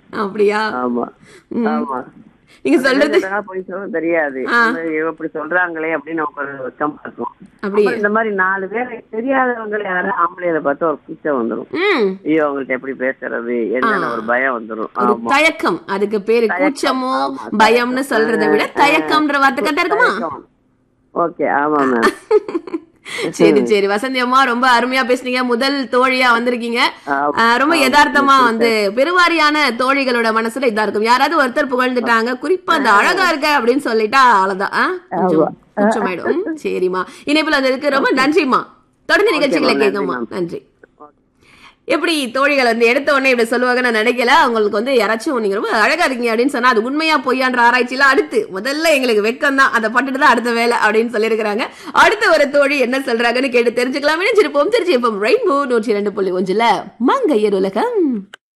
அப்படியா ஆமா ஆமா நீங்க சொல்றது சொல்றதா போய் சொல்ல தெரியாது இந்த இப்படி சொல்றாங்களே அப்படின்னு நமக்கு ஒரு வெக்கம் இருக்கும் அப்படியே அப்புறம் இந்த மாதிரி நாலு பேர் தெரியாதவங்க யாரும் ஆம்பளையில பார்த்தா ஒரு கூச்சம் வந்துரும் ம் ஐயோ அவங்கள்ட்ட எப்படி பேசுறது என்னன்னு ஒரு பயம் வந்துரும் ஒரு ஆமா தயக்கம் அதுக்கு பேரு கூச்சமோ பயம்னு சொல்றதை விட தயக்கம்ன்ற வார்த்தை கரெக்டா இருக்குமா ஓகே ஆமா மேம் சரி சரி வசந்தி அம்மா ரொம்ப அருமையா பேசுனீங்க முதல் தோழியா வந்திருக்கீங்க ஆமா. ஆஹ் ரொம்ப யதார்த்தமா வந்து பெருவாரியான தோழிகளோட மனசுல இதா இருக்கும் யாராவது ஒருத்தர் புகழ்ந்துட்டாங்க குறிப்பா அந்த அழகா இருக்க அப்படின்னு சொல்லிட்டா அவ்வளவுதான் ஆ? கொஞ்சம் கூச்சமாயிடும் ம், சரிம்மா இணைப்புல வந்ததுக்கு ரொம்ப நன்றிம்மா தொடர்ந்து நிகழ்ச்சிகளை கேட்கம்மா நன்றி எப்படி தோழிகள் வந்து எடுத்த உடனே இப்படி சொல்லுவாங்க நான் நினைக்கல அவங்களுக்கு வந்து யாராச்சும் நீங்க ரொம்ப அழகா இருக்கீங்க அப்படின்னு சொன்னா அது உண்மையா பொய்யான்ற ஆராய்ச்சியில அடுத்து முதல்ல எங்களுக்கு வெக்கம் தான் அதை பட்டுட்டு தான் அடுத்த வேலை அப்படின்னு சொல்லியிருக்கிறாங்க அடுத்த ஒரு தோழி என்ன சொல்றாங்கன்னு கேட்டு தெரிஞ்சுக்கலாம் நினைச்சிருப்போம் தெரிஞ்சிருப்போம் ரெயின்போ நூற்றி ரெண்டு புள்ளி ஒன்றுல மங்கையர் உலகம்